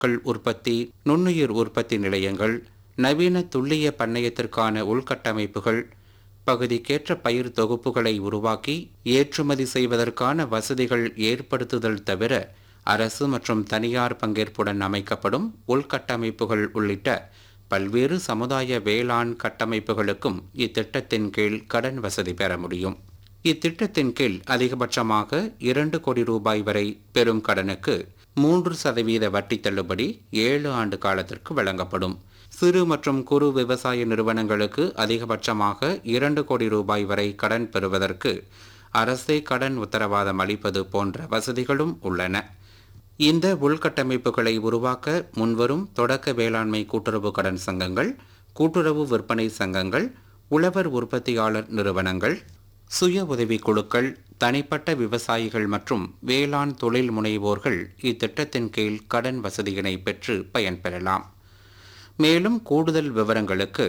கள் உற்பத்தி நுண்ணுயிர் உற்பத்தி நிலையங்கள் நவீன துல்லிய பண்ணையத்திற்கான உள்கட்டமைப்புகள் பகுதிக்கேற்ற பயிர் தொகுப்புகளை உருவாக்கி ஏற்றுமதி செய்வதற்கான வசதிகள் ஏற்படுத்துதல் தவிர அரசு மற்றும் தனியார் பங்கேற்புடன் அமைக்கப்படும் உள்கட்டமைப்புகள் உள்ளிட்ட பல்வேறு சமுதாய வேளாண் கட்டமைப்புகளுக்கும் இத்திட்டத்தின் கீழ் கடன் வசதி பெற முடியும் இத்திட்டத்தின் கீழ் அதிகபட்சமாக இரண்டு கோடி ரூபாய் வரை பெறும் கடனுக்கு மூன்று சதவீத வட்டி தள்ளுபடி ஏழு ஆண்டு காலத்திற்கு வழங்கப்படும் சிறு மற்றும் குறு விவசாய நிறுவனங்களுக்கு அதிகபட்சமாக இரண்டு கோடி ரூபாய் வரை கடன் பெறுவதற்கு அரசே கடன் உத்தரவாதம் அளிப்பது போன்ற வசதிகளும் உள்ளன இந்த உள்கட்டமைப்புகளை உருவாக்க முன்வரும் தொடக்க வேளாண்மை கூட்டுறவு கடன் சங்கங்கள் கூட்டுறவு விற்பனை சங்கங்கள் உழவர் உற்பத்தியாளர் நிறுவனங்கள் சுய உதவிக் குழுக்கள் தனிப்பட்ட விவசாயிகள் மற்றும் வேளாண் தொழில் முனைவோர்கள் இத்திட்டத்தின் கீழ் கடன் வசதியினை பெற்று பயன்பெறலாம் மேலும் கூடுதல் விவரங்களுக்கு